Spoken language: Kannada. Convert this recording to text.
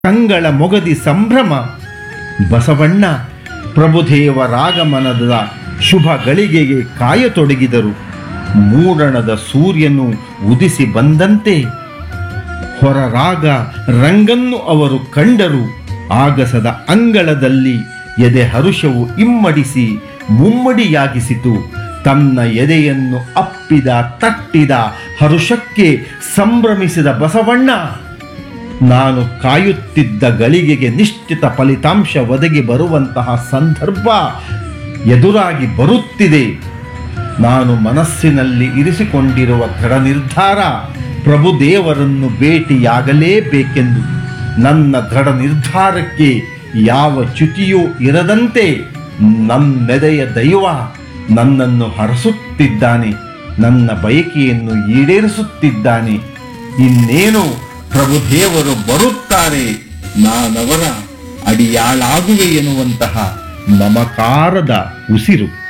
ಕಂಗಳ ಮೊಗದಿ ಸಂಭ್ರಮ ಬಸವಣ್ಣ ಪ್ರಭುದೇವರಾಗಮನದ ಶುಭ ಗಳಿಗೆಗೆ ಕಾಯತೊಡಗಿದರು ಮೂಡಣದ ಸೂರ್ಯನು ಉದಿಸಿ ಬಂದಂತೆ ಹೊರರಾಗ ರಂಗನ್ನು ಅವರು ಕಂಡರು ಆಗಸದ ಅಂಗಳದಲ್ಲಿ ಎದೆ ಹರುಷವು ಇಮ್ಮಡಿಸಿ ಮುಮ್ಮಡಿಯಾಗಿಸಿತು ತನ್ನ ಎದೆಯನ್ನು ಅಪ್ಪಿದ ತಟ್ಟಿದ ಹರುಷಕ್ಕೆ ಸಂಭ್ರಮಿಸಿದ ಬಸವಣ್ಣ ನಾನು ಕಾಯುತ್ತಿದ್ದ ಗಳಿಗೆಗೆ ನಿಶ್ಚಿತ ಫಲಿತಾಂಶ ಒದಗಿ ಬರುವಂತಹ ಸಂದರ್ಭ ಎದುರಾಗಿ ಬರುತ್ತಿದೆ ನಾನು ಮನಸ್ಸಿನಲ್ಲಿ ಇರಿಸಿಕೊಂಡಿರುವ ದೃಢ ನಿರ್ಧಾರ ಪ್ರಭುದೇವರನ್ನು ಭೇಟಿಯಾಗಲೇಬೇಕೆಂದು ನನ್ನ ದೃಢ ನಿರ್ಧಾರಕ್ಕೆ ಯಾವ ಚ್ಯುತಿಯೂ ಇರದಂತೆ ನನ್ನೆದೆಯ ದೈವ ನನ್ನನ್ನು ಹರಸುತ್ತಿದ್ದಾನೆ ನನ್ನ ಬಯಕೆಯನ್ನು ಈಡೇರಿಸುತ್ತಿದ್ದಾನೆ ಇನ್ನೇನು ಪ್ರಭುದೇವರು ಬರುತ್ತಾರೆ ನಾನವರ ಅಡಿಯಾಳಾಗುವೆ ಎನ್ನುವಂತಹ ಮಮಕಾರದ ಉಸಿರು